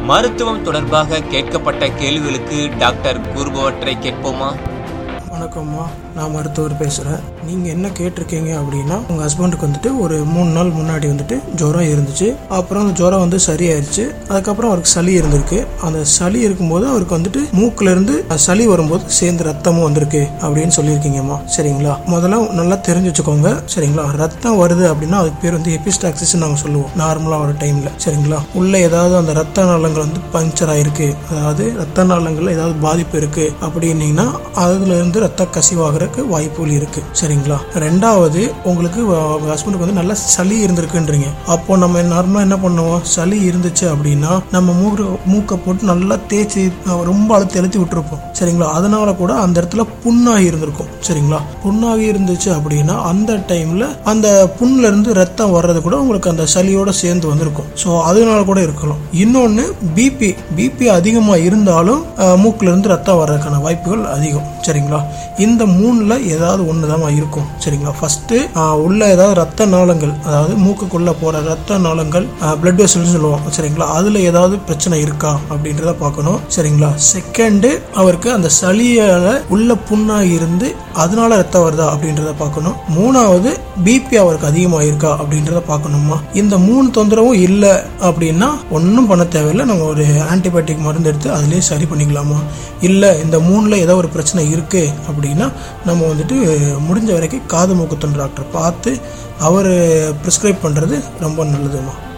மருத்துவம் தொடர்பாக கேட்கப்பட்ட கேள்விகளுக்கு டாக்டர் கூறுபவற்றை கேட்போமா வணக்கம்மா நான் மருத்துவர் பேசுகிறேன் நீங்கள் என்ன கேட்டிருக்கீங்க அப்படின்னா உங்கள் ஹஸ்பண்டுக்கு வந்துட்டு ஒரு மூணு நாள் முன்னாடி வந்துட்டு ஜுரம் இருந்துச்சு அப்புறம் அந்த ஜுரம் வந்து சரியாயிருச்சு அதுக்கப்புறம் அவருக்கு சளி இருந்திருக்கு அந்த சளி இருக்கும்போது அவருக்கு வந்துட்டு மூக்குல இருந்து சளி வரும்போது சேர்ந்து ரத்தமும் வந்திருக்கு அப்படின்னு சொல்லியிருக்கீங்கம்மா சரிங்களா முதல்ல நல்லா தெரிஞ்சு வச்சுக்கோங்க சரிங்களா ரத்தம் வருது அப்படின்னா அதுக்கு பேர் வந்து எபிஸ்டாக்சிஸ் நாங்கள் சொல்லுவோம் நார்மலாக வர டைமில் சரிங்களா உள்ள ஏதாவது அந்த ரத்த நாளங்கள் வந்து பஞ்சர் ஆயிருக்கு அதாவது ரத்த நாளங்கள்ல ஏதாவது பாதிப்பு இருக்கு அப்படின்னீங்கன்னா அதுல இருந்து ரத்த கசிவாகிறதுக்கு வாய்ப்புகள் இருக்கு சரிங்களா ரெண்டாவது உங்களுக்கு உங்க ஹஸ்பண்டுக்கு வந்து நல்ல சளி இருந்திருக்குன்றீங்க அப்போ நம்ம நார்மலா என்ன பண்ணுவோம் சளி இருந்துச்சு அப்படின்னா நம்ம மூக்கு மூக்கை போட்டு நல்லா தேய்ச்சி அஹ், ரொம்ப அழுத்தி அழுத்தி விட்டுருப்போம் சரிங்களா அதனால கூட அந்த இடத்துல புண்ணாகி இருந்திருக்கும் சரிங்களா புண்ணாகி இருந்துச்சு அப்படின்னா அந்த டைம்ல அந்த புண்ணுல இருந்து ரத்தம் வர்றது கூட உங்களுக்கு அந்த சளியோட சேர்ந்து வந்திருக்கும் ஸோ அதனால கூட இருக்கலாம் இன்னொன்று பிபி பிபி அதிகமாக இருந்தாலும் அஹ், மூக்குல இருந்து ரத்தம் வர்றதுக்கான வாய்ப்புகள் அதிகம் சரிங்களா இந்த மூணுல ஏதாவது ஒன்று தான் இருக்கும் சரிங்களா ஃபர்ஸ்ட் உள்ள ஏதாவது ரத்த நாளங்கள் அதாவது மூக்குக்குள்ள போற ரத்த நாளங்கள் பிளட் வெசல்ஸ் சொல்லுவோம் சரிங்களா அதுல ஏதாவது பிரச்சனை இருக்கா அப்படின்றத பார்க்கணும் சரிங்களா செகண்ட் அவருக்கு அந்த சளியால உள்ள புண்ணாகி இருந்து அதனால ரத்தம் வருதா அப்படின்றத பார்க்கணும் மூணாவது பிபி அவருக்கு அதிகமாக இருக்கா அப்படின்றத பார்க்கணுமா இந்த மூணு தொந்தரவும் இல்லை அப்படின்னா ஒன்றும் பண்ண தேவையில்லை நம்ம ஒரு ஆன்டிபயோட்டிக் மருந்து எடுத்து அதுலேயே சரி பண்ணிக்கலாமா இல்லை இந்த மூணில் ஏதோ ஒரு பிரச்சனை இருக்கு அப்படின்னா நம்ம வந்துட்டு முடிஞ்ச வரைக்கும் காது மூக்குத்தன் டாக்டர் பார்த்து அவர் ப்ரிஸ்கிரைப் பண்ணுறது ரொம்ப நல்லதுமா